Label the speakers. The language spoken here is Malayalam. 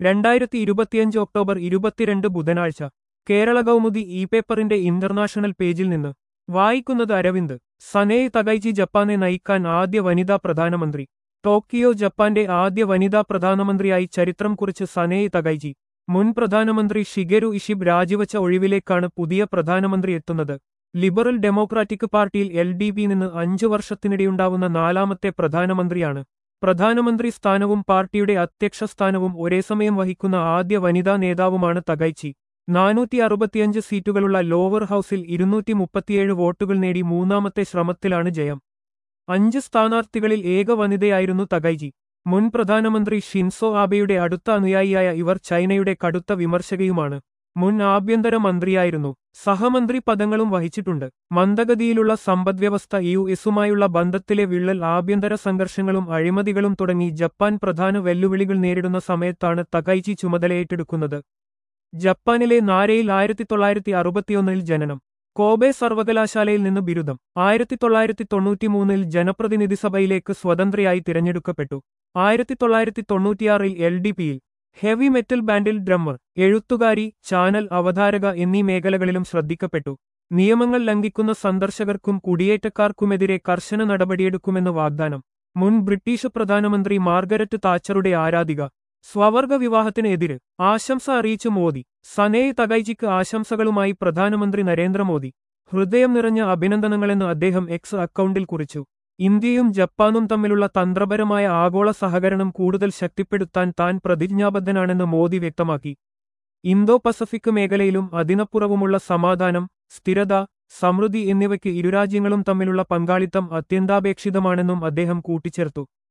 Speaker 1: രണ്ടായിരത്തി ഇരുപത്തിയഞ്ച് ഒക്ടോബർ ഇരുപത്തിരണ്ട് ബുധനാഴ്ച കേരള കൗമുദി ഇ പേപ്പറിന്റെ ഇന്റർനാഷണൽ പേജിൽ നിന്ന് വായിക്കുന്നത് അരവിന്ദ് സനേയ് തകൈജി ജപ്പാനെ നയിക്കാൻ ആദ്യ വനിതാ പ്രധാനമന്ത്രി ടോക്കിയോ ജപ്പാന്റെ ആദ്യ വനിതാ പ്രധാനമന്ത്രിയായി ചരിത്രം കുറിച്ച് സനേയ് തകൈജി മുൻ പ്രധാനമന്ത്രി ഷിഗെരു ഇഷിബ് രാജിവച്ച ഒഴിവിലേക്കാണ് പുതിയ പ്രധാനമന്ത്രി എത്തുന്നത് ലിബറൽ ഡെമോക്രാറ്റിക് പാർട്ടിയിൽ എൽ ഡി പി നിന്ന് അഞ്ചു വർഷത്തിനിടെയുണ്ടാവുന്ന നാലാമത്തെ പ്രധാനമന്ത്രിയാണ് പ്രധാനമന്ത്രി സ്ഥാനവും പാർട്ടിയുടെ അധ്യക്ഷ സ്ഥാനവും ഒരേ സമയം വഹിക്കുന്ന ആദ്യ വനിതാ നേതാവുമാണ് തകൈച്ചി നാനൂറ്റി അറുപത്തിയഞ്ച് സീറ്റുകളുള്ള ലോവർ ഹൌസിൽ ഇരുന്നൂറ്റി മുപ്പത്തിയേഴ് വോട്ടുകൾ നേടി മൂന്നാമത്തെ ശ്രമത്തിലാണ് ജയം അഞ്ച് സ്ഥാനാർത്ഥികളിൽ ഏക വനിതയായിരുന്നു തകൈജി മുൻ പ്രധാനമന്ത്രി ഷിൻസോ ആബെയുടെ അടുത്ത അനുയായിയായ ഇവർ ചൈനയുടെ കടുത്ത വിമർശകയുമാണ് മുൻ ആഭ്യന്തര മന്ത്രിയായിരുന്നു സഹമന്ത്രി പദങ്ങളും വഹിച്ചിട്ടുണ്ട് മന്ദഗതിയിലുള്ള സമ്പദ്വ്യവസ്ഥ യു എസുമായുള്ള ബന്ധത്തിലെ വിള്ളൽ ആഭ്യന്തര സംഘർഷങ്ങളും അഴിമതികളും തുടങ്ങി ജപ്പാൻ പ്രധാന വെല്ലുവിളികൾ നേരിടുന്ന സമയത്താണ് തകൈച്ചി ചുമതലയേറ്റെടുക്കുന്നത് ജപ്പാനിലെ നാരയിൽ ആയിരത്തി തൊള്ളായിരത്തി അറുപത്തിയൊന്നിൽ ജനനം കോബെ സർവകലാശാലയിൽ നിന്ന് ബിരുദം ആയിരത്തി തൊള്ളായിരത്തി തൊണ്ണൂറ്റിമൂന്നിൽ ജനപ്രതിനിധി സഭയിലേക്ക് സ്വതന്ത്രയായി തിരഞ്ഞെടുക്കപ്പെട്ടു ആയിരത്തി തൊള്ളായിരത്തി തൊണ്ണൂറ്റിയാറിൽ എൽ ഡി പിയിൽ ഹെവി മെറ്റൽ ബാൻഡിൽ ഡ്രമ്മർ എഴുത്തുകാരി ചാനൽ അവതാരക എന്നീ മേഖലകളിലും ശ്രദ്ധിക്കപ്പെട്ടു നിയമങ്ങൾ ലംഘിക്കുന്ന സന്ദർശകർക്കും കുടിയേറ്റക്കാർക്കുമെതിരെ കർശന നടപടിയെടുക്കുമെന്ന് വാഗ്ദാനം മുൻ ബ്രിട്ടീഷ് പ്രധാനമന്ത്രി മാർഗരറ്റ് താച്ചറുടെ ആരാധിക സ്വവർഗ വിവാഹത്തിന് എതിര് ആശംസ അറിയിച്ചു മോദി സനേയ് തകൈജിക്ക് ആശംസകളുമായി പ്രധാനമന്ത്രി നരേന്ദ്രമോദി ഹൃദയം നിറഞ്ഞ അഭിനന്ദനങ്ങളെന്ന് അദ്ദേഹം എക്സ് അക്കൗണ്ടിൽ കുറിച്ചു ഇന്ത്യയും ജപ്പാനും തമ്മിലുള്ള തന്ത്രപരമായ ആഗോള സഹകരണം കൂടുതൽ ശക്തിപ്പെടുത്താൻ താൻ പ്രതിജ്ഞാബദ്ധനാണെന്ന് മോദി വ്യക്തമാക്കി ഇന്തോ പസഫിക് മേഖലയിലും അതിനപ്പുറവുമുള്ള സമാധാനം സ്ഥിരത സമൃദ്ധി എന്നിവയ്ക്ക് ഇരുരാജ്യങ്ങളും തമ്മിലുള്ള പങ്കാളിത്തം അത്യന്താപേക്ഷിതമാണെന്നും അദ്ദേഹം കൂട്ടിച്ചേർത്തു